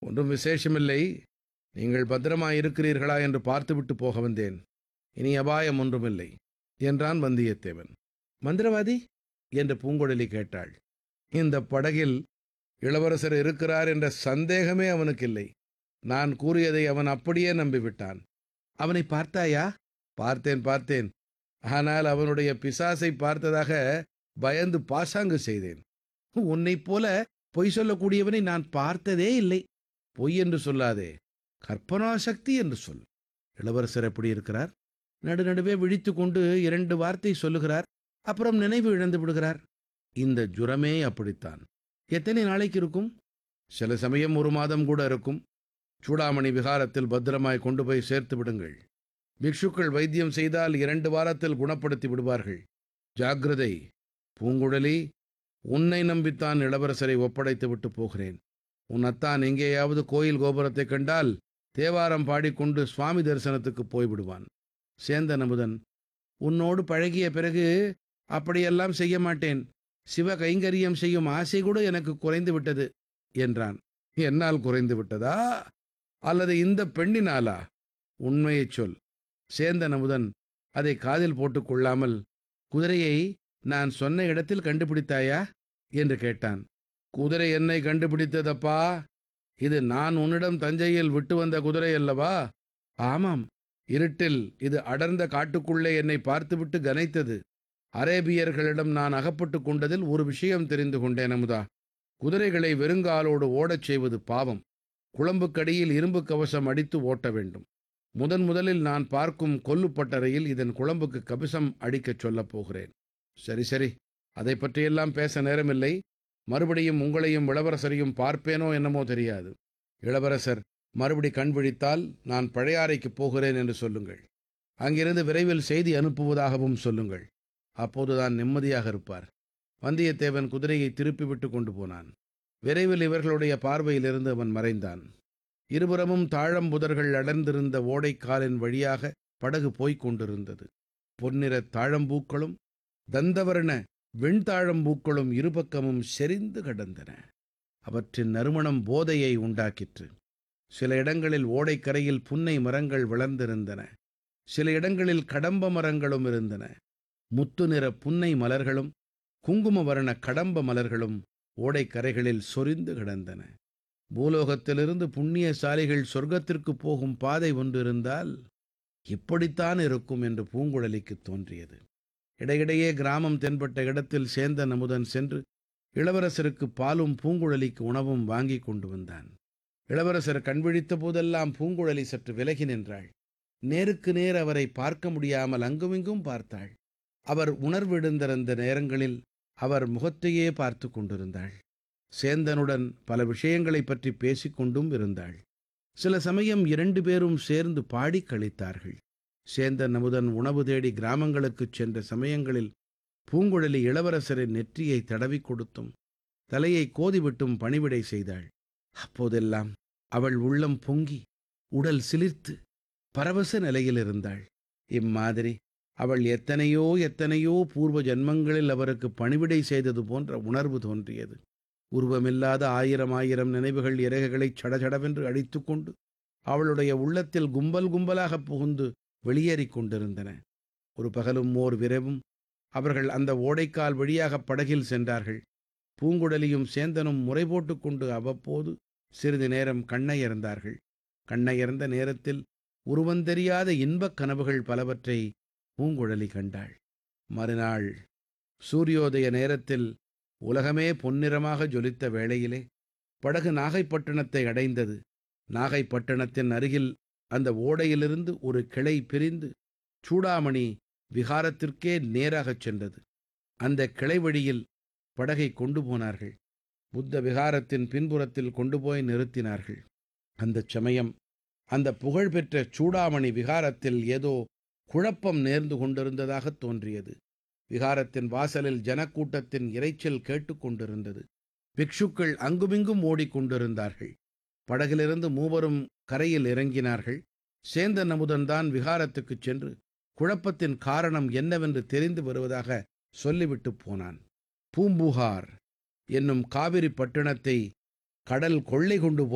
ஒன்றும் விசேஷமில்லை நீங்கள் பத்திரமாயிருக்கிறீர்களா என்று பார்த்துவிட்டு போக வந்தேன் இனி அபாயம் ஒன்றுமில்லை என்றான் வந்தியத்தேவன் மந்திரவாதி என்று பூங்குழலி கேட்டாள் இந்த படகில் இளவரசர் இருக்கிறார் என்ற சந்தேகமே அவனுக்கு இல்லை நான் கூறியதை அவன் அப்படியே நம்பிவிட்டான் அவனை பார்த்தாயா பார்த்தேன் பார்த்தேன் ஆனால் அவனுடைய பிசாசை பார்த்ததாக பயந்து பாசாங்கு செய்தேன் உன்னைப் போல பொய் சொல்லக்கூடியவனை நான் பார்த்ததே இல்லை பொய் என்று சொல்லாதே கற்பனா சக்தி என்று சொல் இளவரசர் எப்படி இருக்கிறார் நடுநடுவே விழித்துக் கொண்டு இரண்டு வார்த்தை சொல்லுகிறார் அப்புறம் நினைவு இழந்து விடுகிறார் இந்த ஜுரமே அப்படித்தான் எத்தனை நாளைக்கு இருக்கும் சில சமயம் ஒரு மாதம் கூட இருக்கும் சூடாமணி விகாரத்தில் பத்திரமாய் கொண்டு போய் சேர்த்து விடுங்கள் பிக்ஷுக்கள் வைத்தியம் செய்தால் இரண்டு வாரத்தில் குணப்படுத்தி விடுவார்கள் ஜாக்கிரதை பூங்குழலி உன்னை நம்பித்தான் இளவரசரை ஒப்படைத்து விட்டு போகிறேன் உன் அத்தான் எங்கேயாவது கோயில் கோபுரத்தைக் கண்டால் தேவாரம் பாடிக்கொண்டு சுவாமி தரிசனத்துக்கு போய்விடுவான் சேந்தன் அமுதன் உன்னோடு பழகிய பிறகு அப்படியெல்லாம் செய்ய மாட்டேன் சிவ கைங்கரியம் செய்யும் ஆசை கூட எனக்கு குறைந்து விட்டது என்றான் என்னால் குறைந்து விட்டதா அல்லது இந்த பெண்ணினாலா உண்மையைச் சொல் சேந்தன் அமுதன் அதை காதில் போட்டுக் கொள்ளாமல் குதிரையை நான் சொன்ன இடத்தில் கண்டுபிடித்தாயா என்று கேட்டான் குதிரை என்னை கண்டுபிடித்ததப்பா இது நான் உன்னிடம் தஞ்சையில் விட்டு வந்த குதிரை அல்லவா ஆமாம் இருட்டில் இது அடர்ந்த காட்டுக்குள்ளே என்னை பார்த்துவிட்டு கனைத்தது அரேபியர்களிடம் நான் அகப்பட்டு கொண்டதில் ஒரு விஷயம் தெரிந்து கொண்டேன் அமுதா குதிரைகளை வெறுங்காலோடு ஓடச் செய்வது பாவம் குளம்புக்கடியில் இரும்பு கவசம் அடித்து ஓட்ட வேண்டும் முதன் முதலில் நான் பார்க்கும் கொல்லுப்பட்டறையில் இதன் குழம்புக்கு கவசம் அடிக்கச் சொல்லப் போகிறேன் சரி சரி அதை பற்றியெல்லாம் பேச நேரமில்லை மறுபடியும் உங்களையும் இளவரசரையும் பார்ப்பேனோ என்னமோ தெரியாது இளவரசர் மறுபடி கண் விழித்தால் நான் பழையாறைக்குப் போகிறேன் என்று சொல்லுங்கள் அங்கிருந்து விரைவில் செய்தி அனுப்புவதாகவும் சொல்லுங்கள் அப்போதுதான் நிம்மதியாக இருப்பார் வந்தியத்தேவன் குதிரையை திருப்பிவிட்டு கொண்டு போனான் விரைவில் இவர்களுடைய பார்வையிலிருந்து அவன் மறைந்தான் இருபுறமும் தாழம்புதர்கள் அடர்ந்திருந்த ஓடைக்காலின் வழியாக படகு போய்க் கொண்டிருந்தது பொன்னிறத் தாழம்பூக்களும் தந்தவர்ண வெண்தாழம்பூக்களும் இருபக்கமும் செறிந்து கிடந்தன அவற்றின் நறுமணம் போதையை உண்டாக்கிற்று சில இடங்களில் ஓடைக்கரையில் புன்னை மரங்கள் வளர்ந்திருந்தன சில இடங்களில் கடம்ப மரங்களும் இருந்தன முத்து நிற புன்னை மலர்களும் குங்கும வர்ண கடம்ப மலர்களும் ஓடைக்கரைகளில் சொரிந்து கிடந்தன பூலோகத்திலிருந்து புண்ணியசாலிகள் சொர்க்கத்திற்கு போகும் பாதை ஒன்றிருந்தால் இப்படித்தான் இருக்கும் என்று பூங்குழலிக்குத் தோன்றியது இடையிடையே கிராமம் தென்பட்ட இடத்தில் சேந்தன் அமுதன் சென்று இளவரசருக்கு பாலும் பூங்குழலிக்கு உணவும் வாங்கி கொண்டு வந்தான் இளவரசர் கண்விழித்த போதெல்லாம் பூங்குழலி சற்று விலகி நின்றாள் நேருக்கு நேர் அவரை பார்க்க முடியாமல் அங்குமிங்கும் பார்த்தாள் அவர் உணர்விழுந்திருந்த நேரங்களில் அவர் முகத்தையே பார்த்து கொண்டிருந்தாள் சேந்தனுடன் பல விஷயங்களைப் பற்றி பேசிக்கொண்டும் இருந்தாள் சில சமயம் இரண்டு பேரும் சேர்ந்து பாடி கழித்தார்கள் சேந்தன் அமுதன் உணவு தேடி கிராமங்களுக்குச் சென்ற சமயங்களில் பூங்குழலி இளவரசரின் நெற்றியை தடவி கொடுத்தும் தலையை கோதிவிட்டும் பணிவிடை செய்தாள் அப்போதெல்லாம் அவள் உள்ளம் பொங்கி உடல் சிலிர்த்து பரவச நிலையில் இருந்தாள் இம்மாதிரி அவள் எத்தனையோ எத்தனையோ பூர்வ ஜன்மங்களில் அவருக்கு பணிவிடை செய்தது போன்ற உணர்வு தோன்றியது உருவமில்லாத ஆயிரம் ஆயிரம் நினைவுகள் இறகுகளைச் சடசடவென்று அடித்துக்கொண்டு அவளுடைய உள்ளத்தில் கும்பல் கும்பலாகப் புகுந்து வெளியேறிக் கொண்டிருந்தன ஒரு பகலும் ஓர் விரைவும் அவர்கள் அந்த ஓடைக்கால் வழியாக படகில் சென்றார்கள் பூங்குழலியும் சேந்தனும் முறை போட்டுக்கொண்டு அவ்வப்போது சிறிது நேரம் கண்ணையர்ந்தார்கள் கண்ணையர்ந்த நேரத்தில் உருவந்தெரியாத இன்பக் கனவுகள் பலவற்றை பூங்குழலி கண்டாள் மறுநாள் சூரியோதய நேரத்தில் உலகமே பொன்னிறமாக ஜொலித்த வேளையிலே படகு நாகைப்பட்டினத்தை அடைந்தது நாகைப்பட்டினத்தின் அருகில் அந்த ஓடையிலிருந்து ஒரு கிளை பிரிந்து சூடாமணி விகாரத்திற்கே நேராகச் சென்றது அந்த கிளை வழியில் படகை கொண்டு போனார்கள் புத்த விகாரத்தின் பின்புறத்தில் கொண்டு போய் நிறுத்தினார்கள் அந்தச் சமயம் அந்த புகழ்பெற்ற சூடாமணி விகாரத்தில் ஏதோ குழப்பம் நேர்ந்து கொண்டிருந்ததாகத் தோன்றியது விகாரத்தின் வாசலில் ஜனக்கூட்டத்தின் இரைச்சல் கேட்டுக்கொண்டிருந்தது பிக்ஷுக்கள் அங்குமிங்கும் ஓடிக்கொண்டிருந்தார்கள் படகிலிருந்து மூவரும் கரையில் இறங்கினார்கள் சேந்தன் அமுதன்தான் விகாரத்துக்குச் சென்று குழப்பத்தின் காரணம் என்னவென்று தெரிந்து வருவதாக சொல்லிவிட்டு போனான் பூம்புகார் என்னும் காவிரி பட்டணத்தை கடல் கொள்ளை கொண்டு போய்